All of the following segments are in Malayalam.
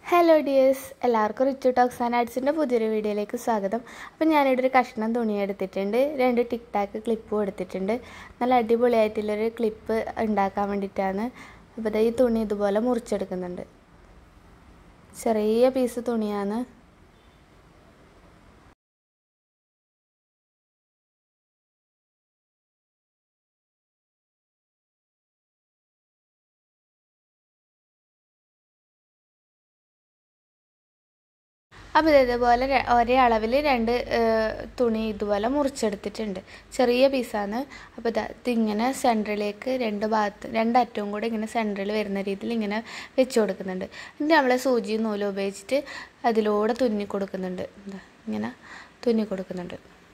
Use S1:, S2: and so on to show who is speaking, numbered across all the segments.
S1: ഹലോ ഡിയേഴ്സ് എല്ലാവർക്കും റിച്ചു ടോക്സ് ആൻഡ് ആർട്സിൻ്റെ പുതിയൊരു വീഡിയോയിലേക്ക് സ്വാഗതം അപ്പം ഞാനിവിടെ ഒരു കഷ്ണം തുണി എടുത്തിട്ടുണ്ട് രണ്ട് ടിക് ടാക്ക് ക്ലിപ്പും എടുത്തിട്ടുണ്ട് നല്ല അടിപൊളിയായിട്ടുള്ളൊരു ക്ലിപ്പ് ഉണ്ടാക്കാൻ വേണ്ടിയിട്ടാണ് അപ്പോൾ ദേ ഈ തുണി ഇതുപോലെ മുറിച്ചെടുക്കുന്നുണ്ട് ചെറിയ പീസ് തുണിയാണ് അപ്പോൾ ഇതേപോലെ ഒരേ അളവിൽ രണ്ട് തുണി ഇതുപോലെ മുറിച്ചെടുത്തിട്ടുണ്ട് ചെറിയ പീസാണ് അപ്പോൾ ഇതിങ്ങനെ സെൻറ്ററിലേക്ക് രണ്ട് ഭാഗത്ത് രണ്ടറ്റവും കൂടെ ഇങ്ങനെ സെൻറ്ററിൽ വരുന്ന രീതിയിൽ ഇങ്ങനെ വെച്ച് കൊടുക്കുന്നുണ്ട് എന്നിട്ട് നമ്മൾ സൂചി നൂല് ഉപയോഗിച്ചിട്ട് അതിലൂടെ തുന്നി കൊടുക്കുന്നുണ്ട് എന്താ ഇങ്ങനെ തുന്നി കൊടുക്കുന്നുണ്ട്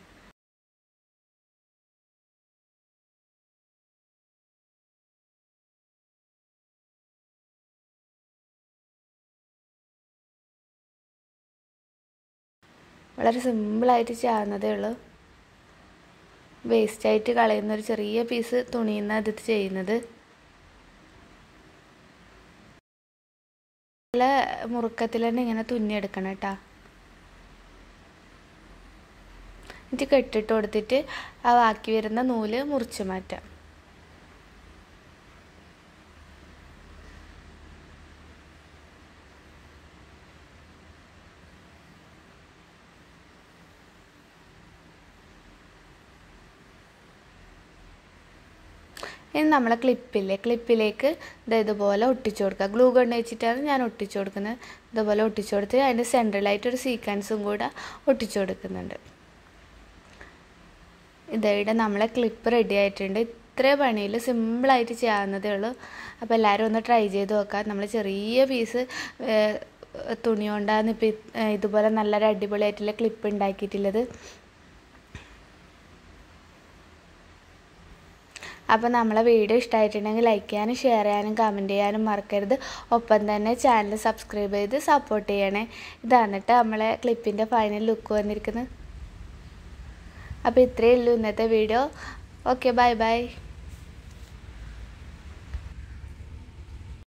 S1: വളരെ സിമ്പിളായിട്ട് ചെയ്യാവുന്നതേ ഉള്ളൂ വേസ്റ്റായിട്ട് കളയുന്ന ഒരു ചെറിയ പീസ് തുണിയിൽ നിന്ന് അത് ചെയ്യുന്നത് നല്ല മുറുക്കത്തിൽ തന്നെ ഇങ്ങനെ തുന്നിയെടുക്കണം കേട്ടോ എന്നിട്ട് കെട്ടിട്ട് കൊടുത്തിട്ട് ആ ബാക്കി വരുന്ന നൂല് മുറിച്ച് മാറ്റാം ഇനി നമ്മളെ ക്ലിപ്പില്ലേ ക്ലിപ്പിലേക്ക് ഇത് ഇതുപോലെ ഒട്ടിച്ചു കൊടുക്കുക ഗ്ലൂ ഗൺ വെച്ചിട്ടാണ് ഞാൻ ഒട്ടിച്ചു കൊടുക്കുന്നത് ഇതുപോലെ ഒട്ടിച്ചു കൊടുത്ത് അതിൻ്റെ സെൻട്രലായിട്ട് ഒരു സീക്വൻസും കൂടെ ഒട്ടിച്ചു കൊടുക്കുന്നുണ്ട് ഇതവിടെ നമ്മളെ ക്ലിപ്പ് റെഡി ആയിട്ടുണ്ട് ഇത്ര പണിയിൽ സിമ്പിളായിട്ട് ചെയ്യാവുന്നതേ ഉള്ളൂ അപ്പോൾ എല്ലാവരും ഒന്ന് ട്രൈ ചെയ്ത് നോക്കാം നമ്മൾ ചെറിയ പീസ് തുണി കൊണ്ടാണ് ഇപ്പോൾ ഇതുപോലെ നല്ലൊരു അടിപൊളിയായിട്ടുള്ള ക്ലിപ്പ് ഉണ്ടാക്കിയിട്ടുള്ളത് അപ്പോൾ നമ്മളെ വീഡിയോ ഇഷ്ടമായിട്ടുണ്ടെങ്കിൽ ലൈക്ക് ചെയ്യാനും ഷെയർ ചെയ്യാനും കമൻറ്റ് ചെയ്യാനും മറക്കരുത് ഒപ്പം തന്നെ ചാനൽ സബ്സ്ക്രൈബ് ചെയ്ത് സപ്പോർട്ട് ചെയ്യണേ ഇതാണ് കേട്ടോ നമ്മളെ ക്ലിപ്പിൻ്റെ ഫൈനൽ ലുക്ക് വന്നിരിക്കുന്നത് അപ്പോൾ ഇത്രയേ ഉള്ളൂ ഇന്നത്തെ വീഡിയോ ഓക്കെ ബൈ ബൈ